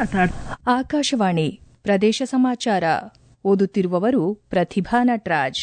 ಮಾತಾಡ್ ಆಕಾಶವಾಣಿ ಪ್ರದೇಶ ಸಮಾಚಾರ ಓದುತ್ತಿರುವವರು ಪ್ರತಿಭಾ ನಟರಾಜ್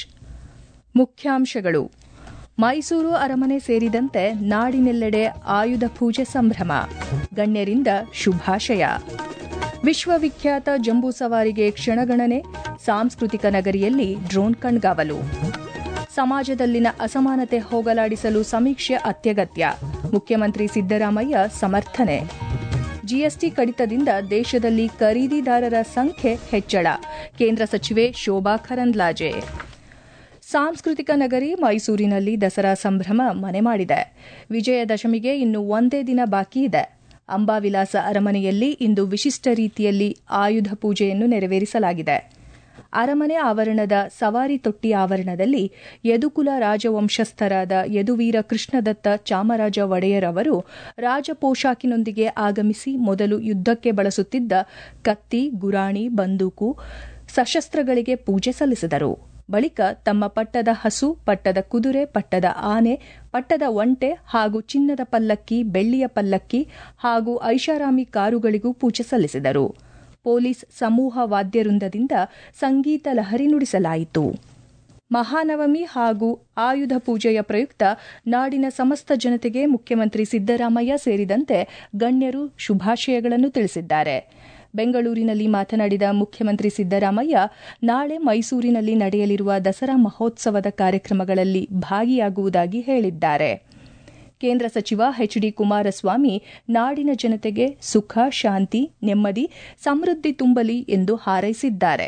ಮುಖ್ಯಾಂಶಗಳು ಮೈಸೂರು ಅರಮನೆ ಸೇರಿದಂತೆ ನಾಡಿನೆಲ್ಲೆಡೆ ಆಯುಧ ಪೂಜೆ ಸಂಭ್ರಮ ಗಣ್ಯರಿಂದ ಶುಭಾಶಯ ವಿಶ್ವವಿಖ್ಯಾತ ಜಂಬೂ ಸವಾರಿಗೆ ಕ್ಷಣಗಣನೆ ಸಾಂಸ್ಕೃತಿಕ ನಗರಿಯಲ್ಲಿ ಡ್ರೋನ್ ಕಣ್ಗಾವಲು ಸಮಾಜದಲ್ಲಿನ ಅಸಮಾನತೆ ಹೋಗಲಾಡಿಸಲು ಸಮೀಕ್ಷೆ ಅತ್ಯಗತ್ಯ ಮುಖ್ಯಮಂತ್ರಿ ಸಿದ್ದರಾಮಯ್ಯ ಸಮರ್ಥನೆ ಜಿಎಸ್ಟಿ ಕಡಿತದಿಂದ ದೇಶದಲ್ಲಿ ಖರೀದಿದಾರರ ಸಂಖ್ಯೆ ಹೆಚ್ಚಳ ಕೇಂದ್ರ ಸಚಿವೆ ಶೋಭಾ ಕರಂದ್ಲಾಜೆ ಸಾಂಸ್ಕೃತಿಕ ನಗರಿ ಮೈಸೂರಿನಲ್ಲಿ ದಸರಾ ಸಂಭ್ರಮ ಮನೆ ಮಾಡಿದೆ ವಿಜಯದಶಮಿಗೆ ಇನ್ನು ಒಂದೇ ದಿನ ಬಾಕಿ ಇದೆ ಅಂಬಾವಿಲಾಸ ಅರಮನೆಯಲ್ಲಿ ಇಂದು ವಿಶಿಷ್ಟ ರೀತಿಯಲ್ಲಿ ಆಯುಧ ಪೂಜೆಯನ್ನು ನೆರವೇರಿಸಲಾಗಿದೆ ಅರಮನೆ ಆವರಣದ ಸವಾರಿ ತೊಟ್ಟಿ ಆವರಣದಲ್ಲಿ ಯದುಕುಲ ರಾಜವಂಶಸ್ಥರಾದ ಯದುವೀರ ಕೃಷ್ಣದತ್ತ ಚಾಮರಾಜ ಒಡೆಯರ್ ಅವರು ರಾಜಪೋಷಾಕಿನೊಂದಿಗೆ ಆಗಮಿಸಿ ಮೊದಲು ಯುದ್ದಕ್ಕೆ ಬಳಸುತ್ತಿದ್ದ ಕತ್ತಿ ಗುರಾಣಿ ಬಂದೂಕು ಸಶಸ್ತ್ರಗಳಿಗೆ ಪೂಜೆ ಸಲ್ಲಿಸಿದರು ಬಳಿಕ ತಮ್ಮ ಪಟ್ಟದ ಹಸು ಪಟ್ಟದ ಕುದುರೆ ಪಟ್ಟದ ಆನೆ ಪಟ್ಟದ ಒಂಟೆ ಹಾಗೂ ಚಿನ್ನದ ಪಲ್ಲಕ್ಕಿ ಬೆಳ್ಳಿಯ ಪಲ್ಲಕ್ಕಿ ಹಾಗೂ ಐಷಾರಾಮಿ ಕಾರುಗಳಿಗೂ ಪೂಜೆ ಸಲ್ಲಿಸಿದರು ಪೊಲೀಸ್ ಸಮೂಹ ವಾದ್ಯವೃಂದದಿಂದ ಸಂಗೀತ ಲಹರಿ ನುಡಿಸಲಾಯಿತು ಮಹಾನವಮಿ ಹಾಗೂ ಆಯುಧ ಪೂಜೆಯ ಪ್ರಯುಕ್ತ ನಾಡಿನ ಸಮಸ್ತ ಜನತೆಗೆ ಮುಖ್ಯಮಂತ್ರಿ ಸಿದ್ದರಾಮಯ್ಯ ಸೇರಿದಂತೆ ಗಣ್ಯರು ಶುಭಾಶಯಗಳನ್ನು ತಿಳಿಸಿದ್ದಾರೆ ಬೆಂಗಳೂರಿನಲ್ಲಿ ಮಾತನಾಡಿದ ಮುಖ್ಯಮಂತ್ರಿ ಸಿದ್ದರಾಮಯ್ಯ ನಾಳೆ ಮೈಸೂರಿನಲ್ಲಿ ನಡೆಯಲಿರುವ ದಸರಾ ಮಹೋತ್ಸವದ ಕಾರ್ಯಕ್ರಮಗಳಲ್ಲಿ ಭಾಗಿಯಾಗುವುದಾಗಿ ಹೇಳಿದ್ದಾರೆ ಕೇಂದ್ರ ಸಚಿವ ಎಚ್ ಡಿ ಕುಮಾರಸ್ವಾಮಿ ನಾಡಿನ ಜನತೆಗೆ ಸುಖ ಶಾಂತಿ ನೆಮ್ಮದಿ ಸಮೃದ್ಧಿ ತುಂಬಲಿ ಎಂದು ಹಾರೈಸಿದ್ದಾರೆ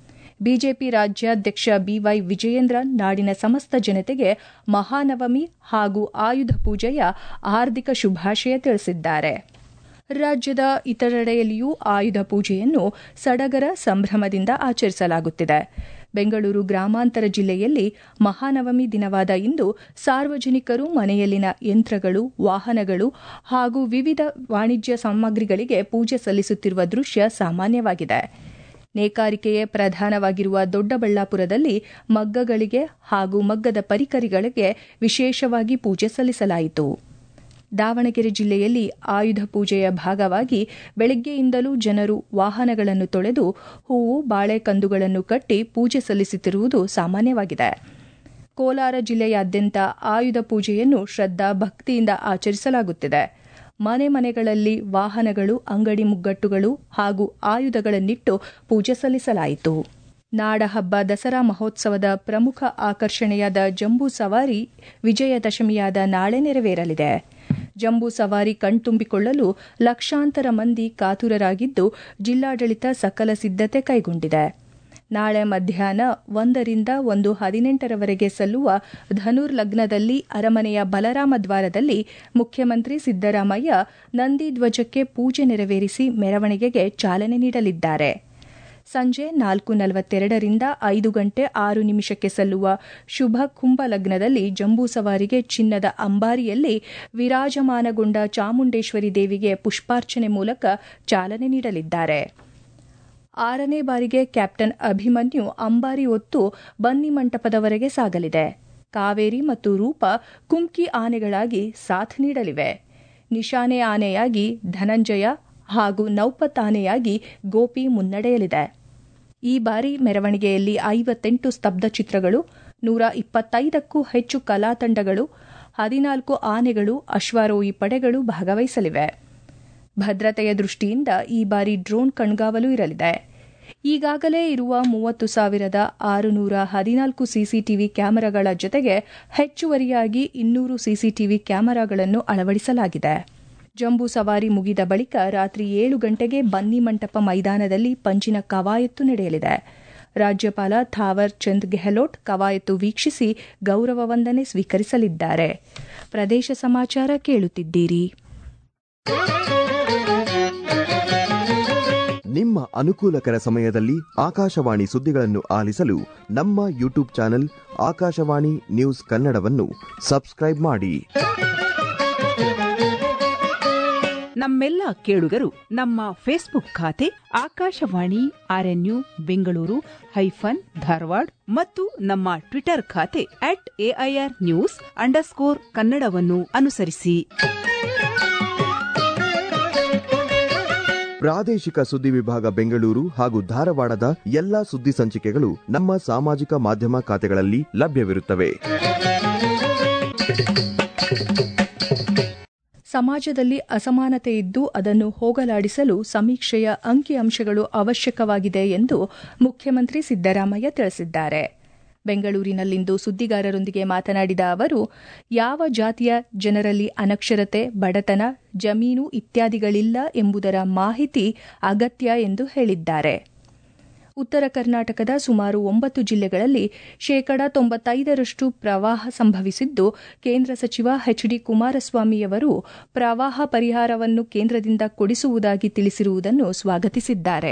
ಬಿಜೆಪಿ ರಾಜ್ಯಾಧ್ಯಕ್ಷ ಬಿವೈ ವಿಜಯೇಂದ್ರ ನಾಡಿನ ಸಮಸ್ತ ಜನತೆಗೆ ಮಹಾನವಮಿ ಹಾಗೂ ಆಯುಧ ಪೂಜೆಯ ಹಾರ್ದಿಕ ಶುಭಾಶಯ ತಿಳಿಸಿದ್ದಾರೆ ರಾಜ್ಯದ ಇತರೆಡೆಯಲ್ಲಿಯೂ ಆಯುಧ ಪೂಜೆಯನ್ನು ಸಡಗರ ಸಂಭ್ರಮದಿಂದ ಆಚರಿಸಲಾಗುತ್ತಿದೆ ಬೆಂಗಳೂರು ಗ್ರಾಮಾಂತರ ಜಿಲ್ಲೆಯಲ್ಲಿ ಮಹಾನವಮಿ ದಿನವಾದ ಇಂದು ಸಾರ್ವಜನಿಕರು ಮನೆಯಲ್ಲಿನ ಯಂತ್ರಗಳು ವಾಹನಗಳು ಹಾಗೂ ವಿವಿಧ ವಾಣಿಜ್ಯ ಸಾಮಗ್ರಿಗಳಿಗೆ ಪೂಜೆ ಸಲ್ಲಿಸುತ್ತಿರುವ ದೃಶ್ಯ ಸಾಮಾನ್ಯವಾಗಿದೆ ನೇಕಾರಿಕೆಯೇ ಪ್ರಧಾನವಾಗಿರುವ ದೊಡ್ಡಬಳ್ಳಾಪುರದಲ್ಲಿ ಮಗ್ಗಗಳಿಗೆ ಹಾಗೂ ಮಗ್ಗದ ಪರಿಕರಿಗಳಿಗೆ ವಿಶೇಷವಾಗಿ ಪೂಜೆ ಸಲ್ಲಿಸಲಾಯಿತು ದಾವಣಗೆರೆ ಜಿಲ್ಲೆಯಲ್ಲಿ ಆಯುಧ ಪೂಜೆಯ ಭಾಗವಾಗಿ ಬೆಳಗ್ಗೆಯಿಂದಲೂ ಜನರು ವಾಹನಗಳನ್ನು ತೊಳೆದು ಹೂವು ಬಾಳೆಕಂದುಗಳನ್ನು ಕಟ್ಟಿ ಪೂಜೆ ಸಲ್ಲಿಸುತ್ತಿರುವುದು ಸಾಮಾನ್ಯವಾಗಿದೆ ಕೋಲಾರ ಜಿಲ್ಲೆಯಾದ್ಯಂತ ಆಯುಧ ಪೂಜೆಯನ್ನು ಶ್ರದ್ದಾ ಭಕ್ತಿಯಿಂದ ಆಚರಿಸಲಾಗುತ್ತಿದೆ ಮನೆ ಮನೆಗಳಲ್ಲಿ ವಾಹನಗಳು ಅಂಗಡಿ ಮುಗ್ಗಟ್ಟುಗಳು ಹಾಗೂ ಆಯುಧಗಳನ್ನಿಟ್ಟು ಪೂಜೆ ಸಲ್ಲಿಸಲಾಯಿತು ನಾಡಹಬ್ಬ ದಸರಾ ಮಹೋತ್ಸವದ ಪ್ರಮುಖ ಆಕರ್ಷಣೆಯಾದ ಜಂಬೂ ಸವಾರಿ ವಿಜಯದಶಮಿಯಾದ ನಾಳೆ ನೆರವೇರಲಿದೆ ಜಂಬೂ ಸವಾರಿ ಕಣ್ತುಂಬಿಕೊಳ್ಳಲು ಲಕ್ಷಾಂತರ ಮಂದಿ ಕಾತುರರಾಗಿದ್ದು ಜಿಲ್ಲಾಡಳಿತ ಸಕಲ ಸಿದ್ದತೆ ಕೈಗೊಂಡಿದೆ ನಾಳೆ ಮಧ್ಯಾಹ್ನ ಒಂದರಿಂದ ಒಂದು ಹದಿನೆಂಟರವರೆಗೆ ಸಲ್ಲುವ ಧನುರ್ ಲಗ್ನದಲ್ಲಿ ಅರಮನೆಯ ಬಲರಾಮ ದ್ವಾರದಲ್ಲಿ ಮುಖ್ಯಮಂತ್ರಿ ಸಿದ್ದರಾಮಯ್ಯ ನಂದಿ ಧ್ವಜಕ್ಕೆ ಪೂಜೆ ನೆರವೇರಿಸಿ ಮೆರವಣಿಗೆಗೆ ಚಾಲನೆ ನೀಡಲಿದ್ದಾರೆ ಸಂಜೆ ನಾಲ್ಕು ನಲವತ್ತೆರಡರಿಂದ ಐದು ಗಂಟೆ ಆರು ನಿಮಿಷಕ್ಕೆ ಸಲ್ಲುವ ಶುಭ ಕುಂಭ ಲಗ್ನದಲ್ಲಿ ಜಂಬೂ ಸವಾರಿಗೆ ಚಿನ್ನದ ಅಂಬಾರಿಯಲ್ಲಿ ವಿರಾಜಮಾನಗೊಂಡ ಚಾಮುಂಡೇಶ್ವರಿ ದೇವಿಗೆ ಪುಷ್ಪಾರ್ಚನೆ ಮೂಲಕ ಚಾಲನೆ ನೀಡಲಿದ್ದಾರೆ ಆರನೇ ಬಾರಿಗೆ ಕ್ಯಾಪ್ಟನ್ ಅಭಿಮನ್ಯು ಅಂಬಾರಿ ಹೊತ್ತು ಬನ್ನಿ ಮಂಟಪದವರೆಗೆ ಸಾಗಲಿದೆ ಕಾವೇರಿ ಮತ್ತು ರೂಪ ಕುಮ್ಕಿ ಆನೆಗಳಾಗಿ ಸಾಥ್ ನೀಡಲಿವೆ ನಿಶಾನೆ ಆನೆಯಾಗಿ ಧನಂಜಯ ಹಾಗೂ ನೌಪತ್ ಆನೆಯಾಗಿ ಗೋಪಿ ಮುನ್ನಡೆಯಲಿದೆ ಈ ಬಾರಿ ಮೆರವಣಿಗೆಯಲ್ಲಿ ಐವತ್ತೆಂಟು ಸ್ತಬ್ಧ ಚಿತ್ರಗಳು ನೂರ ಇಪ್ಪತ್ತೈದಕ್ಕೂ ಹೆಚ್ಚು ಕಲಾತಂಡಗಳು ಹದಿನಾಲ್ಕು ಆನೆಗಳು ಅಶ್ವಾರೋಹಿ ಪಡೆಗಳು ಭಾಗವಹಿಸಲಿವೆ ಭದ್ರತೆಯ ದೃಷ್ಟಿಯಿಂದ ಈ ಬಾರಿ ಡ್ರೋನ್ ಕಣ್ಗಾವಲು ಇರಲಿದೆ ಈಗಾಗಲೇ ಇರುವ ಮೂವತ್ತು ಸಾವಿರದ ಆರುನೂರ ಹದಿನಾಲ್ಕು ಸಿಸಿಟಿವಿ ಕ್ಯಾಮೆರಾಗಳ ಜೊತೆಗೆ ಹೆಚ್ಚುವರಿಯಾಗಿ ಇನ್ನೂರು ಸಿಸಿಟಿವಿ ಕ್ಯಾಮೆರಾಗಳನ್ನು ಅಳವಡಿಸಲಾಗಿದೆ ಜಂಬೂ ಸವಾರಿ ಮುಗಿದ ಬಳಿಕ ರಾತ್ರಿ ಏಳು ಗಂಟೆಗೆ ಬನ್ನಿ ಮಂಟಪ ಮೈದಾನದಲ್ಲಿ ಪಂಚಿನ ಕವಾಯತ್ತು ನಡೆಯಲಿದೆ ರಾಜ್ಯಪಾಲ ಥಾವರ್ ಚಂದ್ ಗೆಹ್ಲೋಟ್ ಕವಾಯತ್ತು ವೀಕ್ಷಿಸಿ ಗೌರವ ವಂದನೆ ಸ್ವೀಕರಿಸಲಿದ್ದಾರೆ ಪ್ರದೇಶ ಸಮಾಚಾರ ಕೇಳುತ್ತಿದ್ದೀರಿ ನಿಮ್ಮ ಅನುಕೂಲಕರ ಸಮಯದಲ್ಲಿ ಆಕಾಶವಾಣಿ ಸುದ್ದಿಗಳನ್ನು ಆಲಿಸಲು ನಮ್ಮ ಯೂಟ್ಯೂಬ್ ಚಾನೆಲ್ ಆಕಾಶವಾಣಿ ನ್ಯೂಸ್ ಕನ್ನಡವನ್ನು ಸಬ್ಸ್ಕ್ರೈಬ್ ಮಾಡಿ ನಮ್ಮೆಲ್ಲ ಕೇಳುಗರು ನಮ್ಮ ಫೇಸ್ಬುಕ್ ಖಾತೆ ಆಕಾಶವಾಣಿ ಆರ್ಎನ್ಯು ಬೆಂಗಳೂರು ಹೈಫನ್ ಧಾರವಾಡ ಮತ್ತು ನಮ್ಮ ಟ್ವಿಟರ್ ಖಾತೆ ಅಟ್ ಎಐಆರ್ ನ್ಯೂಸ್ ಅಂಡರ್ಸ್ಕೋರ್ ಕನ್ನಡವನ್ನು ಅನುಸರಿಸಿ ಪ್ರಾದೇಶಿಕ ಸುದ್ದಿ ವಿಭಾಗ ಬೆಂಗಳೂರು ಹಾಗೂ ಧಾರವಾಡದ ಎಲ್ಲಾ ಸುದ್ದಿ ಸಂಚಿಕೆಗಳು ನಮ್ಮ ಸಾಮಾಜಿಕ ಮಾಧ್ಯಮ ಖಾತೆಗಳಲ್ಲಿ ಲಭ್ಯವಿರುತ್ತವೆ ಸಮಾಜದಲ್ಲಿ ಅಸಮಾನತೆ ಇದ್ದು ಅದನ್ನು ಹೋಗಲಾಡಿಸಲು ಸಮೀಕ್ಷೆಯ ಅಂಕಿಅಂಶಗಳು ಅವಶ್ಯಕವಾಗಿದೆ ಎಂದು ಮುಖ್ಯಮಂತ್ರಿ ಸಿದ್ದರಾಮಯ್ಯ ತಿಳಿಸಿದ್ದಾರೆ ಬೆಂಗಳೂರಿನಲ್ಲಿಂದು ಸುದ್ದಿಗಾರರೊಂದಿಗೆ ಮಾತನಾಡಿದ ಅವರು ಯಾವ ಜಾತಿಯ ಜನರಲ್ಲಿ ಅನಕ್ಷರತೆ ಬಡತನ ಜಮೀನು ಇತ್ಯಾದಿಗಳಿಲ್ಲ ಎಂಬುದರ ಮಾಹಿತಿ ಅಗತ್ಯ ಎಂದು ಹೇಳಿದ್ದಾರೆ ಉತ್ತರ ಕರ್ನಾಟಕದ ಸುಮಾರು ಒಂಬತ್ತು ಜಿಲ್ಲೆಗಳಲ್ಲಿ ಶೇಕಡ ತೊಂಬತ್ತೈದರಷ್ಟು ಪ್ರವಾಹ ಸಂಭವಿಸಿದ್ದು ಕೇಂದ್ರ ಸಚಿವ ಎಚ್ ಡಿ ಕುಮಾರಸ್ವಾಮಿಯವರು ಪ್ರವಾಹ ಪರಿಹಾರವನ್ನು ಕೇಂದ್ರದಿಂದ ಕೊಡಿಸುವುದಾಗಿ ತಿಳಿಸಿರುವುದನ್ನು ಸ್ವಾಗತಿಸಿದ್ದಾರೆ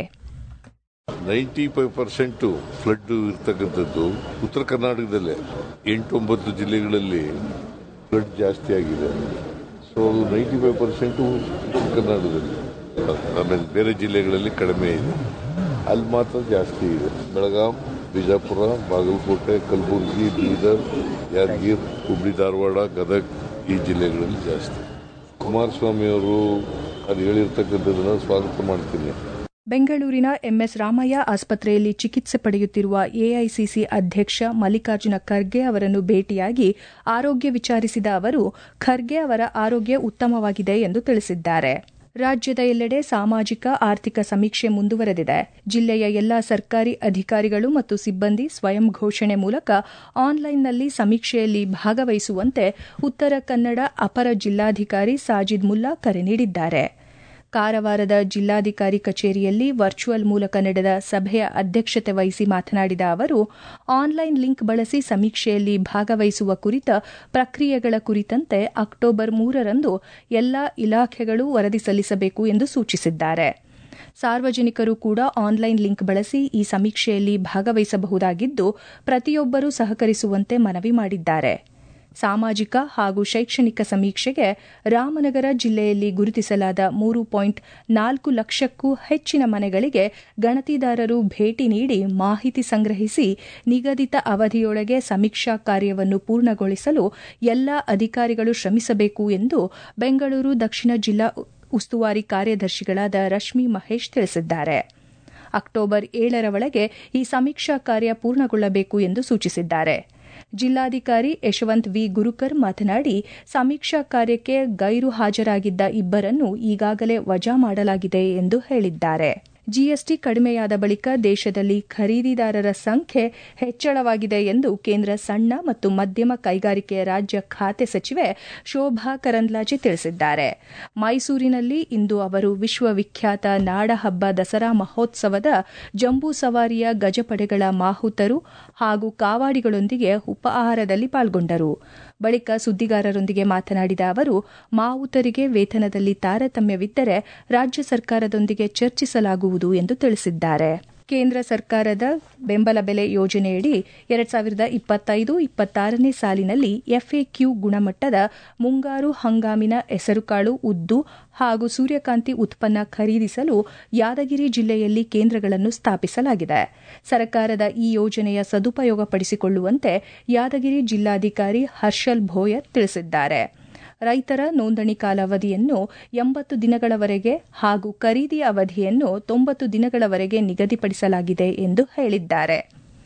ನೈಂಟಿ ಫೈವ್ ಪರ್ಸೆಂಟ್ ಫ್ಲಡ್ ಇರ್ತಕ್ಕಂಥದ್ದು ಉತ್ತರ ಕರ್ನಾಟಕದಲ್ಲೇ ಎಂಟೊಂಬತ್ತು ಜಿಲ್ಲೆಗಳಲ್ಲಿ ಫ್ಲಡ್ ಜಾಸ್ತಿ ಆಗಿದೆ ಸೊ ಅದು ನೈಂಟಿ ಫೈವ್ ಪರ್ಸೆಂಟು ಉತ್ತರ ಕರ್ನಾಟಕದಲ್ಲಿ ಆಮೇಲೆ ಬೇರೆ ಜಿಲ್ಲೆಗಳಲ್ಲಿ ಕಡಿಮೆ ಇದೆ ಅಲ್ಲಿ ಮಾತ್ರ ಜಾಸ್ತಿ ಇದೆ ಬೆಳಗಾಂ ಬಿಜಾಪುರ ಬಾಗಲಕೋಟೆ ಕಲಬುರಗಿ ಬೀದರ್ ಯಾದಗಿರ್ ಹುಬ್ಳಿ ಧಾರವಾಡ ಗದಗ್ ಈ ಜಿಲ್ಲೆಗಳಲ್ಲಿ ಜಾಸ್ತಿ ಕುಮಾರಸ್ವಾಮಿ ಅವರು ಅದು ಹೇಳಿರ್ತಕ್ಕಂಥದ್ದನ್ನ ಸ್ವಾಗತ ಮಾಡ್ತೀನಿ ಬೆಂಗಳೂರಿನ ಎಂಎಸ್ ರಾಮಯ್ಯ ಆಸ್ಪತ್ರೆಯಲ್ಲಿ ಚಿಕಿತ್ಸೆ ಪಡೆಯುತ್ತಿರುವ ಎಐಸಿಸಿ ಅಧ್ಯಕ್ಷ ಮಲ್ಲಿಕಾರ್ಜುನ ಖರ್ಗೆ ಅವರನ್ನು ಭೇಟಿಯಾಗಿ ಆರೋಗ್ಯ ವಿಚಾರಿಸಿದ ಅವರು ಖರ್ಗೆ ಅವರ ಆರೋಗ್ಯ ಉತ್ತಮವಾಗಿದೆ ಎಂದು ತಿಳಿಸಿದ್ದಾರೆ ರಾಜ್ಯದ ಎಲ್ಲೆಡೆ ಸಾಮಾಜಿಕ ಆರ್ಥಿಕ ಸಮೀಕ್ಷೆ ಮುಂದುವರೆದಿದೆ ಜಿಲ್ಲೆಯ ಎಲ್ಲಾ ಸರ್ಕಾರಿ ಅಧಿಕಾರಿಗಳು ಮತ್ತು ಸಿಬ್ಬಂದಿ ಸ್ವಯಂ ಘೋಷಣೆ ಮೂಲಕ ಆನ್ಲೈನ್ನಲ್ಲಿ ಸಮೀಕ್ಷೆಯಲ್ಲಿ ಭಾಗವಹಿಸುವಂತೆ ಉತ್ತರ ಕನ್ನಡ ಅಪರ ಜಿಲ್ಲಾಧಿಕಾರಿ ಸಾಜಿದ್ ಮುಲ್ಲಾ ಕರೆ ನೀಡಿದ್ದಾರೆ ಕಾರವಾರದ ಜಿಲ್ಲಾಧಿಕಾರಿ ಕಚೇರಿಯಲ್ಲಿ ವರ್ಚುವಲ್ ಮೂಲಕ ನಡೆದ ಸಭೆಯ ಅಧ್ಯಕ್ಷತೆ ವಹಿಸಿ ಮಾತನಾಡಿದ ಅವರು ಆನ್ಲೈನ್ ಲಿಂಕ್ ಬಳಸಿ ಸಮೀಕ್ಷೆಯಲ್ಲಿ ಭಾಗವಹಿಸುವ ಕುರಿತ ಪ್ರಕ್ರಿಯೆಗಳ ಕುರಿತಂತೆ ಅಕ್ಟೋಬರ್ ಮೂರರಂದು ಎಲ್ಲಾ ಇಲಾಖೆಗಳು ವರದಿ ಸಲ್ಲಿಸಬೇಕು ಎಂದು ಸೂಚಿಸಿದ್ದಾರೆ ಸಾರ್ವಜನಿಕರು ಕೂಡ ಆನ್ಲೈನ್ ಲಿಂಕ್ ಬಳಸಿ ಈ ಸಮೀಕ್ಷೆಯಲ್ಲಿ ಭಾಗವಹಿಸಬಹುದಾಗಿದ್ದು ಪ್ರತಿಯೊಬ್ಬರೂ ಸಹಕರಿಸುವಂತೆ ಮನವಿ ಮಾಡಿದ್ದಾರೆ ಸಾಮಾಜಿಕ ಹಾಗೂ ಶೈಕ್ಷಣಿಕ ಸಮೀಕ್ಷೆಗೆ ರಾಮನಗರ ಜಿಲ್ಲೆಯಲ್ಲಿ ಗುರುತಿಸಲಾದ ಮೂರು ಪಾಯಿಂಟ್ ನಾಲ್ಕು ಲಕ್ಷಕ್ಕೂ ಹೆಚ್ಚಿನ ಮನೆಗಳಿಗೆ ಗಣತಿದಾರರು ಭೇಟಿ ನೀಡಿ ಮಾಹಿತಿ ಸಂಗ್ರಹಿಸಿ ನಿಗದಿತ ಅವಧಿಯೊಳಗೆ ಸಮೀಕ್ಷಾ ಕಾರ್ಯವನ್ನು ಪೂರ್ಣಗೊಳಿಸಲು ಎಲ್ಲಾ ಅಧಿಕಾರಿಗಳು ಶ್ರಮಿಸಬೇಕು ಎಂದು ಬೆಂಗಳೂರು ದಕ್ಷಿಣ ಜಿಲ್ಲಾ ಉಸ್ತುವಾರಿ ಕಾರ್ಯದರ್ಶಿಗಳಾದ ರಶ್ಮಿ ಮಹೇಶ್ ತಿಳಿಸಿದ್ದಾರೆ ಅಕ್ಟೋಬರ್ ಏಳರ ಒಳಗೆ ಈ ಸಮೀಕ್ಷಾ ಕಾರ್ಯ ಪೂರ್ಣಗೊಳ್ಳಬೇಕು ಎಂದು ಸೂಚಿಸಿದ್ದಾರೆ ಜಿಲ್ಲಾಧಿಕಾರಿ ಯಶವಂತ್ ವಿ ಗುರುಕರ್ ಮಾತನಾಡಿ ಸಮೀಕ್ಷಾ ಕಾರ್ಯಕ್ಕೆ ಗೈರು ಹಾಜರಾಗಿದ್ದ ಇಬ್ಬರನ್ನು ಈಗಾಗಲೇ ವಜಾ ಮಾಡಲಾಗಿದೆ ಎಂದು ಹೇಳಿದ್ದಾರೆ ಜಿಎಸ್ಟಿ ಕಡಿಮೆಯಾದ ಬಳಿಕ ದೇಶದಲ್ಲಿ ಖರೀದಿದಾರರ ಸಂಖ್ಯೆ ಹೆಚ್ಚಳವಾಗಿದೆ ಎಂದು ಕೇಂದ್ರ ಸಣ್ಣ ಮತ್ತು ಮಧ್ಯಮ ಕೈಗಾರಿಕೆ ರಾಜ್ಯ ಖಾತೆ ಸಚಿವೆ ಶೋಭಾ ಕರಂದ್ಲಾಜೆ ತಿಳಿಸಿದ್ದಾರೆ ಮೈಸೂರಿನಲ್ಲಿ ಇಂದು ಅವರು ವಿಶ್ವವಿಖ್ಯಾತ ನಾಡಹಬ್ಬ ದಸರಾ ಮಹೋತ್ಸವದ ಜಂಬೂ ಸವಾರಿಯ ಗಜಪಡೆಗಳ ಮಾಹುತರು ಹಾಗೂ ಕಾವಾಡಿಗಳೊಂದಿಗೆ ಉಪಹಾರದಲ್ಲಿ ಪಾಲ್ಗೊಂಡರು ಬಳಿಕ ಸುದ್ದಿಗಾರರೊಂದಿಗೆ ಮಾತನಾಡಿದ ಅವರು ಮಾವುತರಿಗೆ ವೇತನದಲ್ಲಿ ತಾರತಮ್ಯವಿದ್ದರೆ ರಾಜ್ಯ ಸರ್ಕಾರದೊಂದಿಗೆ ಚರ್ಚಿಸಲಾಗುವುದು ಎಂದು ತಿಳಿಸಿದ್ದಾರೆ ಕೇಂದ್ರ ಸರ್ಕಾರದ ಬೆಂಬಲ ಬೆಲೆ ಯೋಜನೆಯಡಿ ಎರಡ್ ಸಾವಿರದ ಇಪ್ಪತ್ತೈದು ಇಪ್ಪತ್ತಾರನೇ ಸಾಲಿನಲ್ಲಿ ಎಫ್ಎಕ್ಯೂ ಗುಣಮಟ್ಟದ ಮುಂಗಾರು ಹಂಗಾಮಿನ ಹೆಸರುಕಾಳು ಉದ್ದು ಹಾಗೂ ಸೂರ್ಯಕಾಂತಿ ಉತ್ಪನ್ನ ಖರೀದಿಸಲು ಯಾದಗಿರಿ ಜಿಲ್ಲೆಯಲ್ಲಿ ಕೇಂದ್ರಗಳನ್ನು ಸ್ಥಾಪಿಸಲಾಗಿದೆ ಸರ್ಕಾರದ ಈ ಯೋಜನೆಯ ಸದುಪಯೋಗಪಡಿಸಿಕೊಳ್ಳುವಂತೆ ಯಾದಗಿರಿ ಜಿಲ್ಲಾಧಿಕಾರಿ ಹರ್ಷಲ್ ಭೋಯರ್ ತಿಳಿಸಿದ್ದಾರೆ ರೈತರ ನೋಂದಣಿ ಕಾಲಾವಧಿಯನ್ನು ಎಂಬತ್ತು ದಿನಗಳವರೆಗೆ ಹಾಗೂ ಖರೀದಿ ಅವಧಿಯನ್ನು ತೊಂಬತ್ತು ದಿನಗಳವರೆಗೆ ನಿಗದಿಪಡಿಸಲಾಗಿದೆ ಎಂದು ಹೇಳಿದ್ದಾರೆ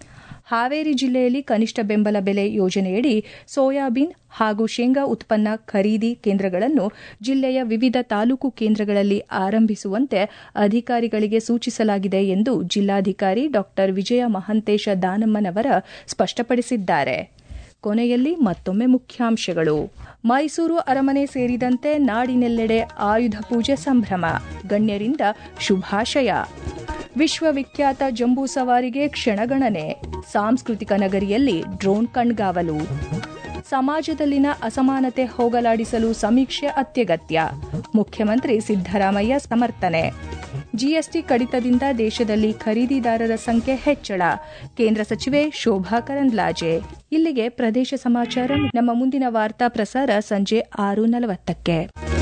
ಹಾವೇರಿ ಜಿಲ್ಲೆಯಲ್ಲಿ ಕನಿಷ್ಠ ಬೆಂಬಲ ಬೆಲೆ ಯೋಜನೆಯಡಿ ಸೋಯಾಬೀನ್ ಹಾಗೂ ಶೇಂಗಾ ಉತ್ಪನ್ನ ಖರೀದಿ ಕೇಂದ್ರಗಳನ್ನು ಜಿಲ್ಲೆಯ ವಿವಿಧ ತಾಲೂಕು ಕೇಂದ್ರಗಳಲ್ಲಿ ಆರಂಭಿಸುವಂತೆ ಅಧಿಕಾರಿಗಳಿಗೆ ಸೂಚಿಸಲಾಗಿದೆ ಎಂದು ಜಿಲ್ಲಾಧಿಕಾರಿ ಡಾ ವಿಜಯ ಮಹಂತೇಶ ದಾನಮ್ಮನವರ ಸ್ಪಷ್ಟಪಡಿಸಿದ್ದಾರೆ ಕೊನೆಯಲ್ಲಿ ಮತ್ತೊಮ್ಮೆ ಮುಖ್ಯಾಂಶಗಳು ಮೈಸೂರು ಅರಮನೆ ಸೇರಿದಂತೆ ನಾಡಿನೆಲ್ಲೆಡೆ ಆಯುಧ ಪೂಜೆ ಸಂಭ್ರಮ ಗಣ್ಯರಿಂದ ಶುಭಾಶಯ ವಿಶ್ವವಿಖ್ಯಾತ ಜಂಬೂ ಸವಾರಿಗೆ ಕ್ಷಣಗಣನೆ ಸಾಂಸ್ಕೃತಿಕ ನಗರಿಯಲ್ಲಿ ಡ್ರೋನ್ ಕಣ್ಗಾವಲು ಸಮಾಜದಲ್ಲಿನ ಅಸಮಾನತೆ ಹೋಗಲಾಡಿಸಲು ಸಮೀಕ್ಷೆ ಅತ್ಯಗತ್ಯ ಮುಖ್ಯಮಂತ್ರಿ ಸಿದ್ದರಾಮಯ್ಯ ಸಮರ್ಥನೆ ಜಿಎಸ್ಟಿ ಕಡಿತದಿಂದ ದೇಶದಲ್ಲಿ ಖರೀದಿದಾರರ ಸಂಖ್ಯೆ ಹೆಚ್ಚಳ ಕೇಂದ್ರ ಸಚಿವೆ ಶೋಭಾ ಕರಂದ್ಲಾಜೆ ಇಲ್ಲಿಗೆ ಪ್ರದೇಶ ಸಮಾಚಾರ ನಮ್ಮ ಮುಂದಿನ ವಾರ್ತಾ ಪ್ರಸಾರ ಸಂಜೆ ಆರು ನಲವತ್ತಕ್ಕೆ